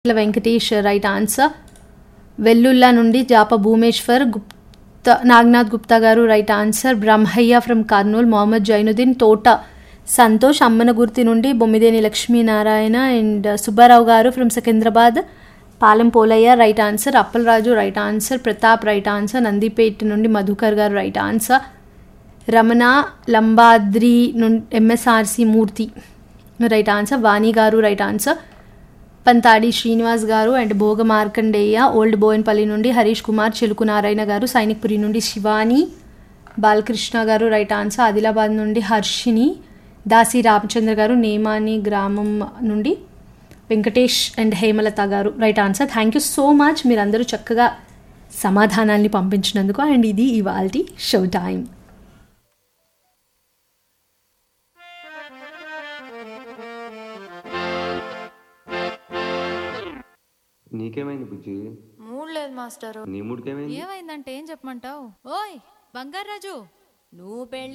Venkatesh right answer వెల్లుల్లా నుండి జాప Bhumeshwar Gupta Naganath Gupta garu right answer Brahmaiah from Kurnool Mohammed Zainuddin Thota Santosh Ammanagurthi నుండి Bommideni Lakshminarayana and Subbarao garu from Secunderabad Palem Polaiah right answer Appalaraju right answer Pratap right answer Nandipet నుండి Madhukar garu right answer Ramana Lambadri నుండి MSRC Murthy right answer Vani garu right answer Panthadi Srinivas గారు and భోగ Markandeya old Bowenpally నుండి హరీష్ కుమార్ చిలుకు నారాయణ గారు సైనిక్పురి నుండి శివాని బాలకృష్ణ గారు రైట్ ఆన్సర్ ఆదిలాబాద్ నుండి హర్షిని దాసి రామచంద్ర గారు నేమాని గ్రామం నుండి Venkatesh and Hemalatha garu right answer thank you so much మీరందరూ చక్కగా సమాధానాల్ని పంపించినందుకు అండ్ ఇది ఇవాల్టి షో టైం నీకేమైంది బుజ్జి మూడ్ లేదు మాస్టరు నీ మూడికేమైంది ఏమైందంటే ఏం చెప్పమంటావు ఓయ్ బంగారాజు నువ్వు పెళ్లి